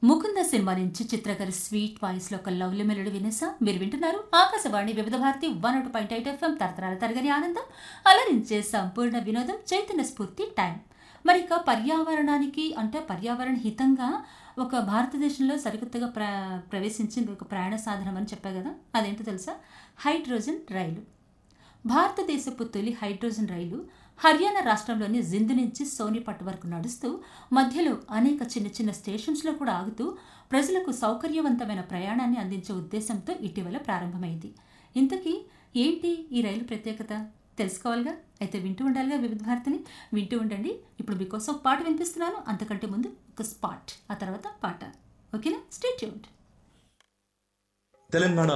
Mukunda cinema నుంచి చిత్రగారి sweet voice లో ఒక లవ్లీ మెలడీ వినేసా మీరు వింటున్నారు ఆకాశవాణి వివిధ భారతి వన్ ఒకటి పాయింట్ ఎయిట్ ఎఫ్ఎం తరతరాల తరగని ఆనందం అలరించే సంపూర్ణ వినోదం చైతన్య స్ఫూర్తి టైం మరి ఇక పర్యావరణానికి అంటే పర్యావరణ హితంగా ఒక భారతదేశంలో సరికొత్తగా ప్ర ప్రవేశించింది ఒక ప్రయాణ సాధనం అని చెప్పా కదా అదేంటో తెలుసా హైడ్రోజన్ రైలు భారతదేశపు తొలి హైడ్రోజన్ రైలు హర్యానా రాష్ట్రంలోని జింద్ నుంచి సోనిపట్ వరకు నడుస్తూ మధ్యలో అనేక చిన్న చిన్న స్టేషన్స్లో కూడా ఆగుతూ ప్రజలకు సౌకర్యవంతమైన ప్రయాణాన్ని అందించే ఉద్దేశంతో ఇటీవల ప్రారంభమైంది ఇంతకీ ఏంటి ఈ రైలు ప్రత్యేకత తెలుసుకోవాలిగా అయితే వింటూ ఉండాలిగా వివిధ భారతిని వింటూ ఉండండి ఇప్పుడు మీకోసం ఒక పాట వినిపిస్తున్నాను అంతకంటే ముందు ఒక స్పాట్ ఆ తర్వాత పాట ఓకేనా స్టే ట్యూన్డ్ తెలంగాణ